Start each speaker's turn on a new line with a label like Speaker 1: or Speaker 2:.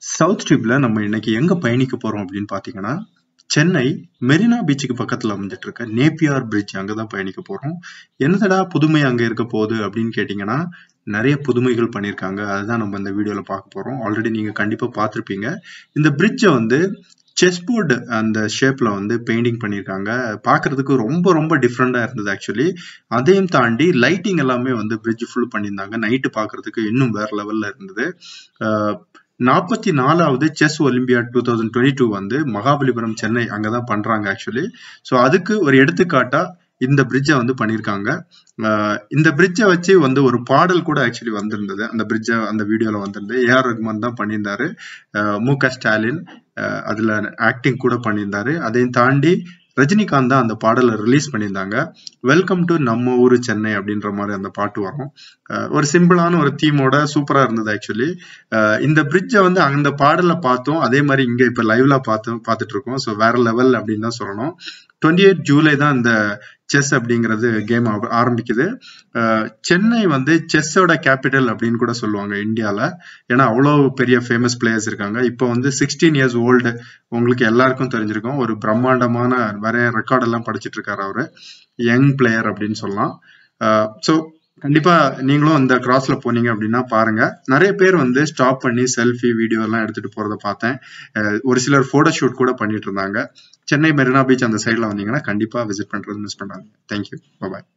Speaker 1: south ட்ரிப்ல நம்ம இன்னைக்கு எங்க பயணிக்க போறோம் அப்படின்னு பாத்தீங்கன்னா சென்னை மெரினா பீச்சுக்கு பக்கத்துல அமைஞ்சிட்டு இருக்க நேப்பியார் பிரிட்ஜ் அங்கதான் பயணிக்க போறோம் என்னதடா புதுமை அங்க இருக்க போகுது அப்படின்னு கேட்டீங்கன்னா நிறைய புதுமைகள் பண்ணியிருக்காங்க அதுதான் நம்ம இந்த வீடியோல பார்க்க போறோம் ஆல்ரெடி நீங்க கண்டிப்பா பார்த்திருப்பீங்க இந்த பிரிட்ஜை வந்து செஸ் போர்டு அந்த ஷேப்ல வந்து பெயிண்டிங் பண்ணியிருக்காங்க பார்க்கிறதுக்கு ரொம்ப ரொம்ப டிஃப்ரெண்டா இருந்தது ஆக்சுவலி அதையும் தாண்டி லைட்டிங் எல்லாமே வந்து பிரிட்ஜ் ஃபுல் பண்ணியிருந்தாங்க நைட்டு பார்க்கிறதுக்கு இன்னும் வேற லெவல்ல இருந்தது நாற்பத்தி நாலாவது chess olympiad two thousand twenty two வந்து மகாபலிபுரம் சென்னை அங்கதான் பண்றாங்க ஆக்சுவலி ஸோ அதுக்கு ஒரு எடுத்துக்காட்டா இந்த பிரிட்ஜை வந்து பண்ணியிருக்காங்க இந்த பிரிட்ஜை வச்சு வந்து ஒரு பாடல் கூட ஆக்சுவலி வந்திருந்தது அந்த பிரிட்ஜை அந்த வீடியோல வந்திருந்தது ஏஆர் ரஹ்மான் தான் பண்ணியிருந்தாரு மு க ஸ்டாலின் அதுல ஆக்டிங் கூட பண்ணியிருந்தாரு அதையும் தாண்டி ரஜினிகாந்த் தான் அந்த பாடலை ரிலீஸ் பண்ணியிருந்தாங்க வெல்கம் டு நம்ம ஊரு சென்னை அப்படின்ற மாதிரி அந்த பாட்டு வரும் ஒரு சிம்பிளான ஒரு தீமோட சூப்பரா இருந்தது ஆக்சுவலி இந்த பிரிட்ஜை வந்து அந்த பாடல பார்த்தோம் அதே மாதிரி இங்க இப்ப லைவ்ல பார்த்தோம் பார்த்துட்டு இருக்கோம் ஸோ வேற லெவல் அப்படின்னு தான் சொல்லணும் டுவெண்ட்டி எயிட் ஜூலை தான் இந்த செஸ் அப்படிங்கிறது கேம் ஆரம்பிக்குது சென்னை வந்து செஸ்ஸோட கேபிட்டல் அப்படின்னு கூட சொல்லுவாங்க இந்தியாவில் ஏன்னா அவ்வளோ பெரிய ஃபேமஸ் பிளேயர்ஸ் இருக்காங்க இப்போ வந்து சிக்ஸ்டீன் இயர்ஸ் ஓல்டு உங்களுக்கு எல்லாருக்கும் தெரிஞ்சிருக்கும் ஒரு பிரம்மாண்டமான நிறைய ரெக்கார்ட் எல்லாம் படிச்சுட்டு இருக்காரு அவரு யங் பிளேயர் அப்படின்னு சொல்லலாம் ஸோ கண்டிப்பா நீங்களும் இந்த கிராஸ்ல போனீங்க அப்படின்னா பாருங்க நிறைய பேர் வந்து ஸ்டாப் பண்ணி செல்ஃபி வீடியோ எல்லாம் எடுத்துட்டு போறத பார்த்தேன் ஒரு சிலர் போட்டோ ஷூட் கூட பண்ணிட்டு இருந்தாங்க சென்னை மெரினா பீச் அந்த சைட்ல வந்தீங்கன்னா கண்டிப்பா விசிட் பண்றது மிஸ் பண்ணாங்க தேங்க்யூ பாய்